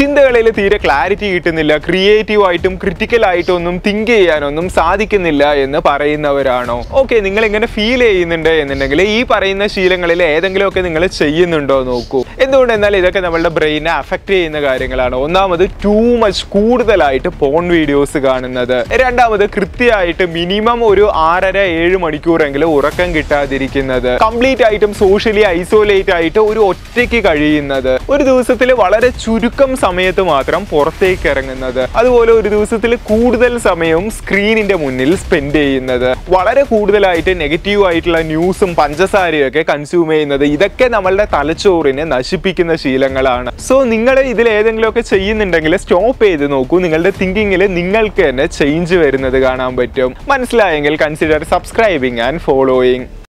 ചിന്തകളിൽ തീരെ ക്ലാരിറ്റി കിട്ടുന്നില്ല ക്രിയേറ്റീവ് ആയിട്ടും ക്രിട്ടിക്കൽ ആയിട്ടും ഒന്നും തിങ്ക് ചെയ്യാനൊന്നും സാധിക്കുന്നില്ല എന്ന് പറയുന്നവരാണോ ഓക്കെ നിങ്ങൾ ഇങ്ങനെ ഫീൽ ചെയ്യുന്നുണ്ട് എന്നുണ്ടെങ്കിൽ ഈ പറയുന്ന ശീലങ്ങളിൽ ഏതെങ്കിലുമൊക്കെ നിങ്ങൾ ചെയ്യുന്നുണ്ടോ നോക്കൂ എന്തുകൊണ്ട് എന്നാൽ ഇതൊക്കെ നമ്മളുടെ ബ്രെയിനെ അഫക്റ്റ് ചെയ്യുന്ന കാര്യങ്ങളാണ് ഒന്നാമത് ടൂ മച്ച് കൂടുതലായിട്ട് പോൺ വീഡിയോസ് കാണുന്നത് രണ്ടാമത് കൃത്യമായിട്ട് മിനിമം ഒരു ആറര ഏഴ് മണിക്കൂറെങ്കിലും ഉറക്കം കിട്ടാതിരിക്കുന്നത് കംപ്ലീറ്റ് ആയിട്ടും സോഷ്യലി ഐസോലേറ്റ് ആയിട്ട് ഒരു ഒറ്റയ്ക്ക് കഴിയുന്നത് ഒരു ദിവസത്തിൽ വളരെ ചുരുക്കം സമയത്ത് മാത്രം പുറത്തേക്ക് ഇറങ്ങുന്നത് അതുപോലെ ഒരു ദിവസത്തിൽ കൂടുതൽ സമയവും സ്ക്രീനിന്റെ മുന്നിൽ സ്പെൻഡ് ചെയ്യുന്നത് വളരെ കൂടുതലായിട്ട് നെഗറ്റീവ് ആയിട്ടുള്ള ന്യൂസും പഞ്ചസാരയും ഒക്കെ കൺസ്യൂം ചെയ്യുന്നത് ഇതൊക്കെ നമ്മളുടെ തലച്ചോറിനെ നശിപ്പിക്കുന്ന ശീലങ്ങളാണ് സോ നിങ്ങൾ ഇതിൽ ഏതെങ്കിലുമൊക്കെ ചെയ്യുന്നുണ്ടെങ്കിൽ സ്റ്റോപ്പ് ചെയ്ത് നോക്കൂ നിങ്ങളുടെ തിങ്കിങ്ങിൽ നിങ്ങൾക്ക് തന്നെ ചേഞ്ച് വരുന്നത് കാണാൻ പറ്റും മനസ്സിലായെങ്കിൽ കൺസിഡർ സബ്സ്ക്രൈബിങ് ആൻഡ് ഫോളോയിങ്